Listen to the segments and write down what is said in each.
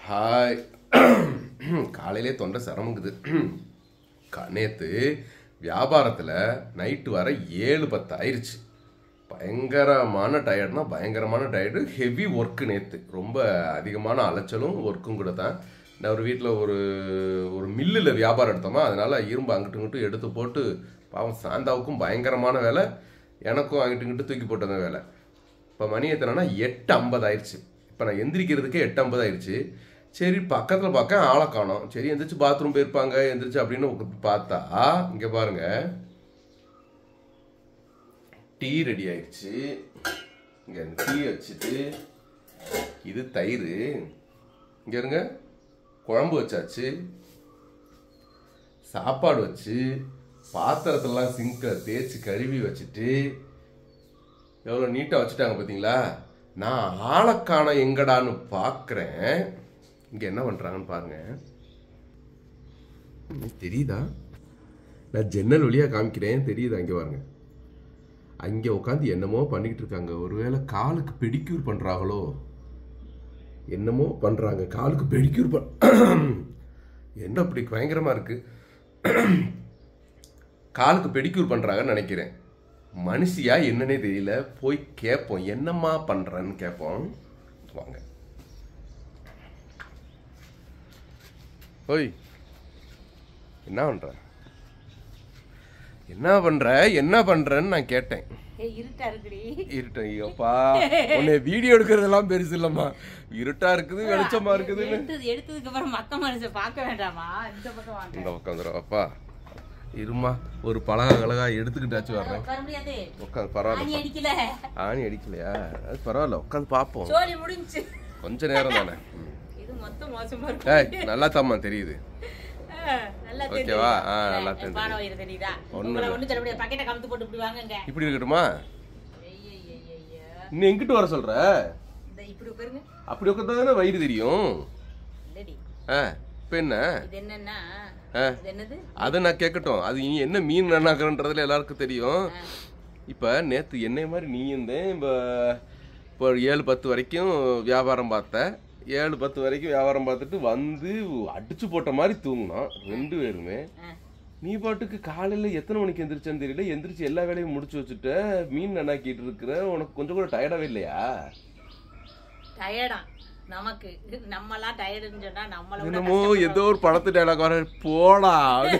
Hi காலையிலே தொண்டை சிரமங்குது க- நேத்து வியாபாரத்தில் நைட்டு வர ஏழு பத்து ஆயிடுச்சு பயங்கரமான டயர்ட்னா பயங்கரமான டயர்டு ஹெவி ஒர்க்கு நேற்று ரொம்ப அதிகமான அலைச்சலும் ஒர்க்கும் கூட தான் நான் ஒரு வீட்டில் ஒரு ஒரு மில்லில் வியாபாரம் எடுத்தோமா அதனால இரும்பு அங்கிட்டு இங்கிட்டு எடுத்து போட்டு பாவம் சாந்தாவுக்கும் பயங்கரமான வேலை எனக்கும் அங்கிட்டு இங்கிட்டு தூக்கி போட்டது வேலை இப்போ மணி எத்தனைனா எட்டு ஐம்பது ஆயிடுச்சு இப்போ நான் எந்திரிக்கிறதுக்கே எட்டு ஐம்பது ஆயிடுச்சு சரி பக்கத்தில் பார்க்க ஆளை காணோம் சரி எந்திரிச்சு பாத்ரூம் போயிருப்பாங்க எந்திரிச்சு அப்படின்னு உட்காந்து பார்த்தா இங்கே பாருங்க டீ ரெடி ஆயிடுச்சு இங்கே இந்த டீ வச்சுட்டு இது தயிர் இங்கே இருங்க குழம்பு வச்சாச்சு சாப்பாடு வச்சு பாத்திரத்தெல்லாம் சிங்கில் தேய்ச்சி கழுவி வச்சுட்டு எவ்வளோ நீட்டாக வச்சுட்டாங்க பார்த்தீங்களா நான் ஆளக்கான எங்கடான்னு பார்க்குறேன் இங்கே என்ன பண்ணுறாங்கன்னு பாருங்க ம், தெரியுதா நான் ஜன்னல் வழியாக காமிக்கிறேன் தெரியுதா அங்கே பாருங்க அங்கே உட்காந்து என்னமோ பண்ணிக்கிட்டு இருக்காங்க ஒருவேளை காலுக்கு பெடிக்யூர் பண்ணுறாங்களோ என்னமோ பண்ணுறாங்க காலுக்கு பெடிக்யூர் பண் என்ன அப்படி பயங்கரமாக இருக்குது காலுக்கு பெடிக்யூர் பண்ணுறாங்கன்னு நினைக்கிறேன் மனுஷியா என்னன்னே தெரியல போய் கேட்போம் என்னம்மா பண்ணுறேன்னு கேட்போம் வாங்க ஓய் என்ன பண்ற என்ன பண்ற என்ன பண்றேன்னு நான் கேட்டேன் ஏ இருட்டா இருக்குடி இருட்ட ஐயோப்பா உன்னை வீடியோ எடுக்கிறதெல்லாம் பெருசு இல்லம்மா இருட்டா இருக்குது வெளிச்சமா இருக்குதுன்னு எடுத்தது எடுத்ததுக்கு அப்புறம் மத்த மனுஷன் பார்க்க வேண்டாமா இந்த பக்கம் வாங்க இந்த பக்கம் வந்துடுவாப்பா இருமா ஒரு பழகா கழகா எடுத்துக்கிட்டாச்சு வர்றேன் உட்கார முடியாது உட்காந்து ஆணி பரவாயில்ல அடிக்கல ஆணி அடிக்கலையா அது பரவாயில்ல உட்காந்து பார்ப்போம் சோழி முடிஞ்சு கொஞ்ச நேரம் தானே ம். இது மொத்தம் மோசமா ஏய் இருக்கு நல்லா தாம்மா தெரியுது ஆ, நல்லா தெரியுது ஓகேவா? ஆ, நல்லா தெரியுது. பானை வயிறு தெரியுதா ஒண்ணும் உங்களை இல்ல. ஒண்ணு சொல்ல முடியாது பக்கெட்டை கமுத்து போட்டு இப்படி வாங்குங்க இப்படி இருக்கட்டுமா ஐயையையைய. நீ எங்கிட்டு வர சொல்ற இந்த இப்படி உட்காருங்க அப்படி உட்காந்தா தானே வயிறு தெரியும் இல்லடி ஆ இப்போ என்ன இது என்னன்னா ஆ. இது என்னது அதை நான் கேட்கட்டும் அது நீ என்ன மீன் நன்னாக்குறன்றதுல எல்லாருக்கும் தெரியும் இப்போ நேற்று என்னை மாதிரி நீ இருந்தேன் இப்போ இப்போ ஏழு பத்து வரைக்கும் வியாபாரம் பார்த்த ஏழு பத்து வரைக்கும் வியாபாரம் பார்த்துட்டு வந்து அடிச்சு போட்ட மாதிரி தூங்கினோம் ரெண்டு பேருமே ஆ. நீ பாட்டுக்கு காலையில எத்தனை மணிக்கு எந்திரிச்சேன்னு தெரியல எந்திரிச்சு எல்லா வேலையும் முடிச்சு வச்சுட்ட மீன் நன்னாக்கிட்டு இருக்கிற உனக்கு கொஞ்சம் கூட டயர்டாவே இல்லையா டயர்டா நமக்கு நம்மலாம் டயர்டுன்னு சொன்னா நம்மள விட என்னமோ ஏதோ ஒரு படத்து டைலாக் வர போடா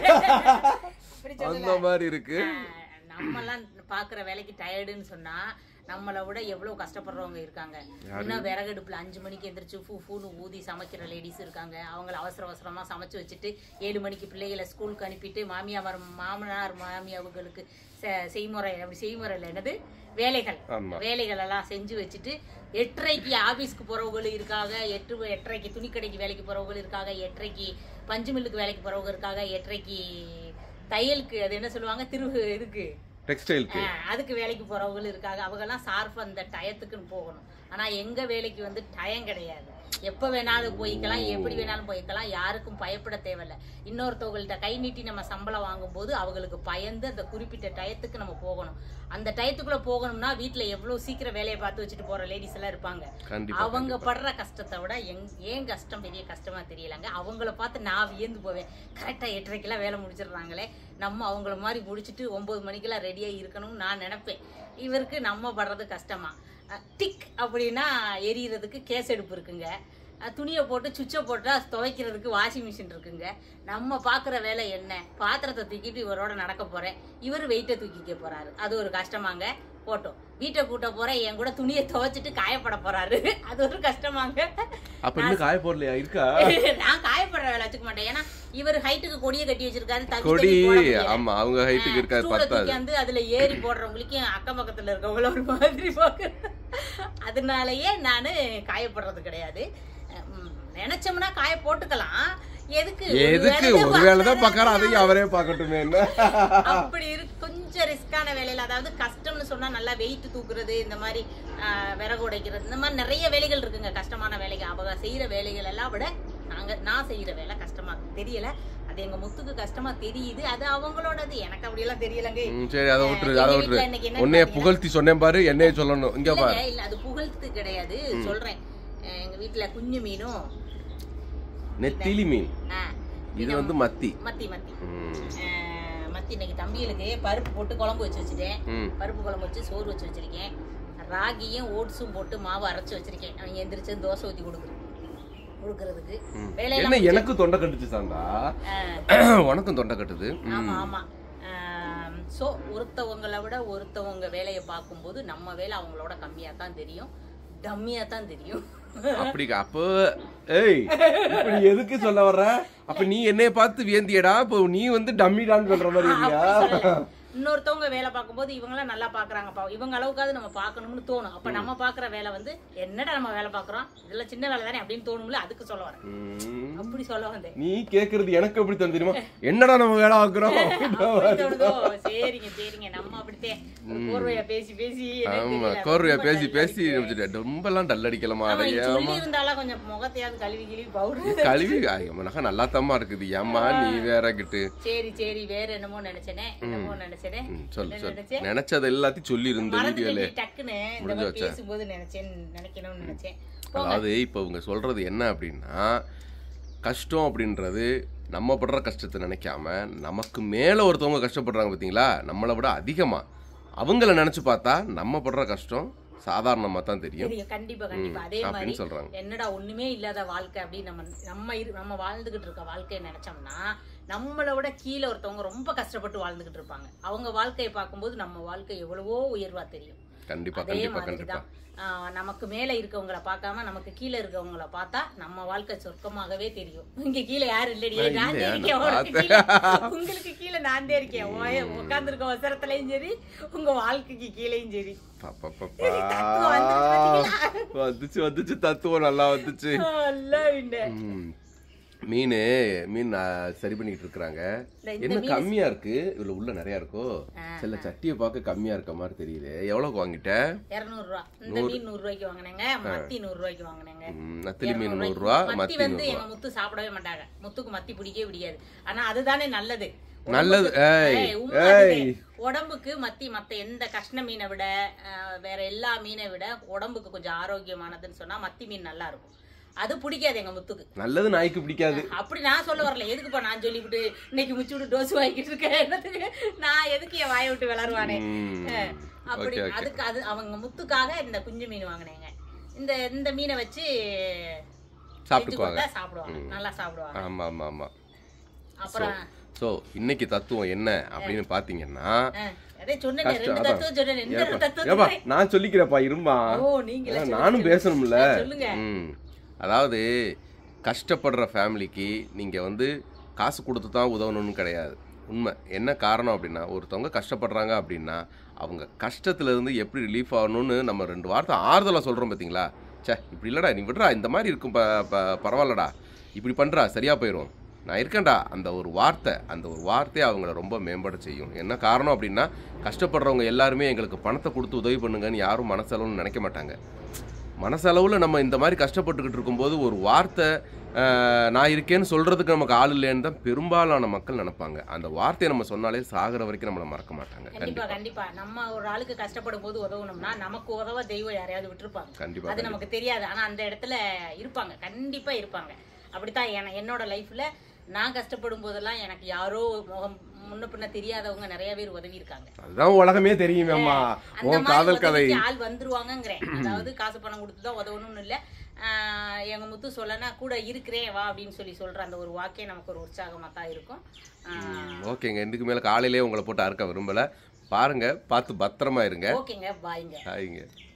இப்படி அந்த மாதிரி இருக்கு ஆஹ் நம்மலாம் பாக்குற வேலைக்கு டயர்டுன்னு சொன்னா நம்மளை விட எவ்வளவு கஷ்டப்படுறவங்க இருக்காங்க இன்னும் விறகடுப்புல அஞ்சு மணிக்கு எந்திரிச்சு ஃபூ ஃபூன்னு ஊதி சமைக்கிற லேடிஸ் இருக்காங்க அவங்கள அவசர அவசரமா சமைச்சு வச்சுட்டு ஏழு மணிக்கு பிள்ளைகளை ஸ்கூலுக்கு அனுப்பிட்டு மாமியார் மாமனார் மாமியாவுகளுக்கு செ- செய்முறை அப்படி செய்முறையில் என்னது வேலைகள் ஆமா. வேலைகள் எல்லாம் செஞ்சு வச்சுட்டு எட்டரைக்கு ஆபீஸ்க்கு போறவங்களும் இருக்காங்க எட்டு எட்டரைக்கு துணிக்கடைக்கு வேலைக்கு போறவங்களும் இருக்காங்க எட்டரைக்கு பஞ்சு மில்லுக்கு வேலைக்கு போறவங்க இருக்காங்க எட்டரைக்கு தையலுக்கு அது என்ன சொல்லுவாங்க திரு இதுக்கு டெக்ஸ்டைலுக்கு ஆ, அதுக்கு வேலைக்கு போறவங்களும் இருக்காங்க அவங்கெல்லாம் சார்பு அந்த டயத்துக்குன்னு போகணும் ஆனா எங்க வேலைக்கு வந்து டயம் கிடையாது எப்ப வேணாலும் போய்க்கலாம் எப்படி வேணாலும் போய்க்கலாம் யாருக்கும் பயப்பட தேவையில்ல இன்னொருத்தவங்கள்ட்ட கை நீட்டி நம்ம சம்பளம் வாங்கும்போது அவங்களுக்கு பயந்து அந்த குறிப்பிட்ட டயத்துக்கு நம்ம போகணும் அந்த டயத்துக்குள்ள போகணும்னா வீட்டுல எவ்வளவு சீக்கிரம் வேலையை பார்த்து வச்சுட்டு போற லேடிஸ் எல்லாம் இருப்பாங்க கண்டிப்பா அவங்க படுற கஷ்டத்தை விட எங் ஏன் கஷ்டம் பெரிய கஷ்டமா தெரியலங்க அவங்கள பார்த்து நான் வியந்து போவேன் கரெக்டா எட்டரைக்கெல்லாம் வேலை முடிச்சிடுறாங்களே நம்ம அவங்கள மாதிரி முடிச்சிட்டு ஒன்பது மணிக்கெல்லாம் ரெடியா இருக்கணும்னு நான் நினைப்பேன் இவருக்கு நம்ம படுறது கஷ்டமா அஹ், டிக் அப்படின்னா எரியறதுக்கு கேஸ் எடுப்பு இருக்குங்க அஹ், துணியை போட்டு சுவிட்சை போட்டா துவைக்கிறதுக்கு வாஷிங் மிஷின் இருக்குங்க நம்ம பார்க்குற வேலை என்ன பாத்திரத்தை தூக்கிட்டு இவரோட நடக்க போறேன் இவர் வெயிட்டை தூக்கிக்க போறாரு அது ஒரு கஷ்டமாங்க போட்டோம் வீட்டை கூட்ட போறேன் என் கூட துணியை துவைச்சிட்டு காயப்பட போறாரு அது ஒரு கஷ்டமாங்க அப்ப இன்னும் காய போடலையா இருக்கா நான் காயப்படுற வேலை வச்சுக்க மாட்டேன் ஏன்னா இவர் ஹைட்டுக்கு கொடியை கட்டி வச்சிருக்காரு தள்ளி கொடி தள்ளி போட முடியல. ஆமா அவங்க ஹைட்டுக்கு இருக்காது ஸ்டூலை பத்தாது தூக்கி வந்து அதுல ஏறி போடுறவங்களுக்கு அக்கம் பக்கத்துல இருக்கவங்கள ஒரு மாதிரி பாக்குறேன் அதனாலயே நானு காயப்படுறது கிடையாது உம், நினைச்சோம்னா காய போட்டுக்கலாம் எதுக்கு ஒரு எதுக்கு வேலையை ஒரு வேலை தான் பார்க்கறாரு, பாக்கார அதையும் அவரே பார்க்கட்டுமே என்ன அப்படி இருக்கு கொஞ்சம் ரிஸ்கான வேலையில அதாவது கஷ்டம்னு சொன்னா நல்லா வெயிட் தூக்குறது இந்த மாதிரி ஆஹ், விறகு உடைக்கிறது இந்த மாதிரி நிறைய வேலைகள் இருக்குங்க கஷ்டமான வேலைகள் அவங்க செய்யற வேலைகள் எல்லாம் விட நாங்க நான் செய்யற வேலை கஷ்டமா தெரியல அது எங்க முத்துக்கு கஷ்டமா தெரியுது அது அவங்களோடது எனக்கு அப்படி எல்லாம் தெரியலங்க ம், சரி அதை விட்டுரு எங்க அதை வீட்ல விட்டுரு இன்னைக்கு என்ன உன்னைய பாத்தீங்கன்னா- புகழ்த்தி சொன்னேன் பாரு என்னைய சொல்லணும் இங்க பாரு இல்லைங்க, இல்ல அது புகழ்த்து கிடையாது சொல்றேன் அஹ் எங்க வீட்டுல குஞ்சு மீனும் நெத்திலி மீன் ஆ, இது வந்து மத்தி மத்தி மத்தி ம், ஆ, மத்தி இன்னைக்கு தம்பிகளுக்கு பருப்பு போட்டு குழம்பு வச்சு வச்சுட்டேன் ம் பருப்பு குழம்பு வச்சு சோறு வச்சு வச்சிருக்கேன் ராகியும் ஓட்ஸும் போட்டு மாவு அரைச்சு வச்சிருக்கேன் அவங்க எந்திரிச்சு தோசை ஊற்றி கொடுக்குறது கொடுக்கறதுக்கு ம். வேலையெல்லாம் என்ன எனக்கு தொண்டை கட்டுச்சு சாண்டா ஆ, உனக்கும் தொண்டை கட்டுது ம். ஆமா ஆமா ஸோ ஒருத்தவங்களை விட ஒருத்தவங்க வேலையை பார்க்கும்போது நம்ம வேலை அவங்களோட கம்மியா தான் தெரியும் டம்மியா தான் தெரியும் அப்படி அப்போ ஏய் இப்ப நீ எதுக்கு சொல்ல வர்ற அப்ப நீ என்னைய பார்த்து வியந்தியடா இப்போ நீ வந்து டம்மிடான்னு சொல்ற மாதிரி இல்லையா அப்படி சொல்லல. இன்னொருத்தவங்க வேலை பார்க்கும்போது இவங்களாம் நல்லா பாக்குறாங்கப்பா இவங்க அளவுக்காவது நம்ம பார்க்கணும்னு தோணும் அப்ப நம்ம பாக்குற வேலை வந்து என்னடா நம்ம வேலை பார்க்கறோம் இதெல்லாம் சின்ன வேலை தானே அப்படின்னு தோணும்ல அதுக்கு சொல்ல வரேன் ம். அப்படி சொல்ல வந்தேன் நீ கேக்குறது எனக்கு எப்படி தோணும் தெரியுமா என்னடா நம்ம வேலை ஆக்குறோம் அப்படி தோணுதோ சரிங்க சரிங்க நம்ம அப்படித்தே ஒரு கோர்வையா பேசி பேசி என்னன்னு ஆமா தெரியல. கோர்வையா ரொம்ப பேசி dull பேசி அடிச்சு. ரொம்ப எல்லாம் டல் அடிக்கலாமா ஆமா, நீ அதையா சொல்லி இருந்தாலும் கொஞ்சம் முகத்தையாவது கழுவி கிழுவி பவுடர் கழுவி ஐயம்மனக்கா நல்லா தாம்மா இருக்குது ஏம்மா நீ வேற கிட்டு சரி சரி வேற என்னமோ நினைச்சேனே என்னமோ நினைச்சேனே ம், சொல்லு என்ன சொல்லு நினைச்சேன் நினைச்சது எல்லாத்தையும் சொல்லி இருந்த வீடியோல மறந்துட்டு டக்குன்னு இந்த மாதிரி பேசும்போது நினைச்சேன் நினைக்கணும்னு நினைச்சேன் அதாவது இப்போ இவங்க சொல்றது என்ன அப்படின்னா கஷ்டம் அப்படின்றது நம்ம படுற கஷ்டத்தை நினைக்காம நமக்கு மேல ஒருத்தவங்க கஷ்டப்படுறாங்க பார்த்தீங்களா நம்மளை விட அதிகமா அவங்கள நினைச்சு பார்த்தா நம்ம படுற கஷ்டம் சாதாரணமா தான் தெரியும் தெரியும் கண்டிப்பா கண்டிப்பா அதே மாதிரி அப்படின்னு சொல்றாங்க என்னடா ஒண்ணுமே இல்லாத வாழ்க்கை அப்படின்னு நம்ம நம்ம இரு நம்ம வாழ்ந்துகிட்டு இருக்க வாழ்க்கையை நினைச்சோம்னா நம்மளை விட கீழே ஒருத்தவங்க ரொம்ப கஷ்டப்பட்டு வாழ்ந்துகிட்டு இருப்பாங்க அவங்க வாழ்க்கையை பார்க்கும்போது நம்ம வாழ்க்கை எவ்வளவோ உயர்வா தெரியும் கண்டிப்பா அதே கண்டிப்பா மாதிரி கண்டிப்பா தான் ஆஹ் நமக்கு மேல இருக்கவங்கள பார்க்காம நமக்கு கீழே இருக்கவங்கள பார்த்தா நம்ம வாழ்க்கை சொர்க்கமாகவே தெரியும் இங்க கீழே யாரும் இல்லடி நான் நான் இல்லையா? இருக்கேன் நான் உனக்கு கீழே. உங்களுக்கு கீழே நான் தான் இருக்கேன் உட்காந்துருக்க வசரத்துலயும் சரி உங்க வாழ்க்கைக்கு கீழேயும் சரி பா, பா, பா, தத்துவம் வந்துருச்சு பாத்தீங்களா? பா. வந்துச்சு வந்துச்சு தத்துவம் நல்லா வந்துச்சு நல்லா உண்டு. ம். மீன் மீன் நான் சரி பண்ணிட்டு இருக்காங்க இந்த இந்த என்ன மீன் கம்மியா இருக்கு இதுல உள்ள நிறைய இருக்கோ ஆ, சில சட்டியை பார்க்க கம்மியா இருக்க மாதிரி தெரியுது எவ்வளவுக்கு வாங்கிட்ட 200 ரூபா இந்த மீன் நூறு ரூபாய்க்கு வாங்கினேங்க மத்தி நூறு ரூபாய்க்கு வாங்கினேங்க ம், நத்திலி மீன் நூறு ரூபா மத்தி மத்தி வந்து நூறு ரூபா எங்க முத்து சாப்பிடவே மாட்டாங்க முத்துக்கு மத்தி பிடிக்கவே பிடிக்காது ஆனா அதுதானே நல்லது நல்லது ஏய் ஏய், உண்மை ஏய் அதுவே. உடம்புக்கு மத்தி மத்த எந்த கஷ்ண மீனை விட அஹ், வேற எல்லா மீனை விட உடம்புக்கு கொஞ்சம் ஆரோக்கியமானதுன்னு சொன்னா மத்தி மீன் நல்லா இருக்கும் அது பிடிக்காது எங்க முத்துக்கு நல்லது நாய்க்கு பிடிக்காது அப்படி நான் சொல்ல வரல எதுக்குப்பா நான் சொல்லிவிட்டு இன்னைக்கு முச்சு விட்டு டோஸ் வாங்கிட்டு இருக்கேன் என்னத்துக்கு நான் எதுக்கு என் வாயை விட்டு விளாடுவானே ம். அப்படி ஓகே ஓகே அதுக்கு அது அவங்க முத்துக்காக இந்த குஞ்சு மீன் வாங்கினேங்க இந்த இந்த மீனை வச்சு செஞ்சு சாப்பிட்டுக்குவாங்க கொடுத்தா சாப்பிடுவாங்க நல்லா சாப்பிடுவாங்க ஆமா ஆமா ஆமா அப்புறம் ஸோ இன்னைக்கு தத்துவம் என்ன அப்படின்னு பாத்தீங்கன்னா அஹ், அதே சொன்னேன் கஷ்டம், ரெண்டு அதான். தத்துவம் சொன்னேன் இந்த ஏப்பா, தத்துவம் ஏப்பா நான் சொல்லிக்கிறேன்ப்பா இருமா ஓ நீங்களே ஏன்னா சொல்லுங்க, நானும் சொல்லுங்க. பேசணும்ல அஹ், சொல்லுங்க ம் அதாவது கஷ்டப்படுற ஃபேமிலிக்கு நீங்கள் வந்து காசு கொடுத்து தான் உதவணும்னு கிடையாது உண்மை என்ன காரணம் அப்படின்னா ஒருத்தவங்க கஷ்டப்படுறாங்க அப்படின்னா அவங்க கஷ்டத்துலேருந்து எப்படி ரிலீஃப் ஆகணும்னு நம்ம ரெண்டு வார்த்தை ஆறுதலாக சொல்கிறோம் பார்த்தீங்களா ச்சே இப்படி இல்லைடா நீ விடுறா இந்த மாதிரி இருக்கும் ப ப- பரவாயில்லடா இப்படி பண்ணுறா சரியாக போயிடும் நான் இருக்கேன்டா அந்த ஒரு வார்த்தை அந்த ஒரு வார்த்தையை அவங்கள ரொம்ப மேம்பட செய்யும் என்ன காரணம் அப்படின்னா கஷ்டப்படுறவங்க எல்லாருமே எங்களுக்கு பணத்தை கொடுத்து உதவி பண்ணுங்கன்னு யாரும் மனசளவுன்னு நினைக்க மாட்டாங்க மனசளவில் நம்ம இந்த மாதிரி கஷ்டப்பட்டுக்கிட்டு இருக்கும்போது ஒரு வார்த்தை ஆஹ், நான் இருக்கேன்னு சொல்கிறதுக்கு நமக்கு ஆள் இல்லைன்னு தான் பெரும்பாலான மக்கள் நினைப்பாங்க அந்த வார்த்தையை நம்ம சொன்னாலே சாகிற வரைக்கும் நம்மளை மறக்க மாட்டாங்க கண்டிப்பா கண்டிப்பாக கண்டிப்பா நம்ம ஒரு ஆளுக்கு கஷ்டப்படும் போது உதவணும்னா நமக்கு உதவ தெய்வம் யாரையாவது விட்டுருப்பாங்க கண்டிப்பாக அது நமக்கு தெரியாது ஆனா அந்த இடத்துல இருப்பாங்க கண்டிப்பா இருப்பாங்க அப்படித்தான் என- என்னோட லைஃப்ல நான் கஷ்டப்படும் போதெல்லாம் எனக்கு யாரோ முகம் முன்ன பின்ன தெரியாதவங்க நிறைய பேர் உதவி இருக்காங்க அதுதான் உலகமே தெரியுமே அம்மா அந்த உன் மாதிரி காதல் கதை உதவிக்கு ஆள் வந்துருவாங்கங்கிறேன் அதாவது காசு பணம் கொடுத்து தான் உதவணும்னு இல்ல ஆஹ் எங்க முத்து சொல்லனா கூட இருக்கிறேன் வா அப்படின்னு சொல்லி சொல்ற அந்த ஒரு வாக்கே நமக்கு ஒரு உற்சாகமா தான் இருக்கும் ஆஹ் ஓகேங்க இதுக்கு மேலே காலையிலே உங்களை போட்டு அறுக்க விரும்பலை பாருங்க பார்த்து பத்திரமா இருங்க ஓகேங்க பாய்ங்க ஹாய்ங்க